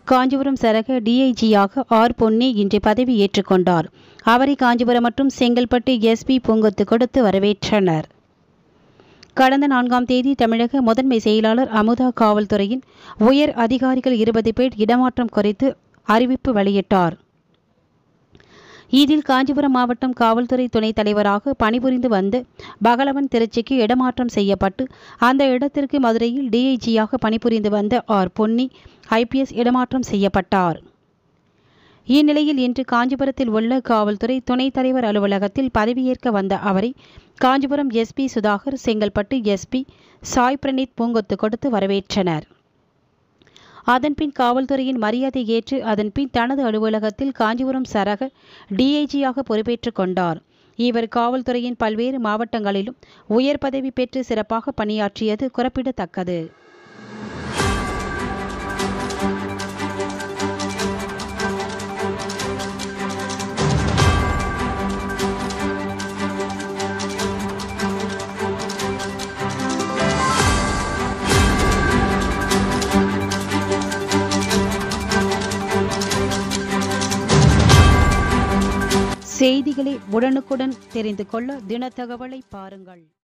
காஞ்சிபுரம் சரக டிஐஜியாக ஆர் பொன்னி இன்று பதவி ஏற்றுக்கொண்டார் அவரை காஞ்சிபுரம் மற்றும் செங்கல்பட்டு எஸ்பி பூங்கொத்து கொடுத்து வரவேற்றனர் கடந்த நான்காம் தேதி தமிழக முதன்மை செயலாளர் அமுதா காவல்துறையின் உயர் அதிகாரிகள் இருபது பேர் இடமாற்றம் குறித்து அறிவிப்பு வெளியிட்டார் இதில் காஞ்சிபுரம் மாவட்டம் காவல்துறை துணைத் தலைவராக பணிபுரிந்து வந்த பகலவன் திருச்சிக்கு இடமாற்றம் செய்யப்பட்டு அந்த இடத்திற்கு மதுரையில் டிஐஜியாக பணிபுரிந்து வந்த ஆர் பொன்னி ஐபிஎஸ் இடமாற்றம் செய்யப்பட்டார் இந்நிலையில் இன்று காஞ்சிபுரத்தில் உள்ள காவல்துறை துணைத் தலைவர் அலுவலகத்தில் பதவியேற்க வந்த அவரை காஞ்சிபுரம் எஸ்பி சுதாகர் செங்கல்பட்டு எஸ்பி சாய் பிரணீத் பூங்கொத்து கொடுத்து வரவேற்றனர் அதன்பின் காவல்துறையின் மரியாதை ஏற்று அதன்பின் தனது அலுவலகத்தில் காஞ்சிபுரம் சரக டிஐஜியாக பொறுப்பேற்றுக் கொண்டார் இவர் காவல்துறையின் பல்வேறு மாவட்டங்களிலும் உயர் பதவி பெற்று சிறப்பாக பணியாற்றியது குறிப்பிடத்தக்கது செய்திகளை உடனுக்குடன் தெரிந்து கொள்ள தினத்தகவலை பாருங்கள்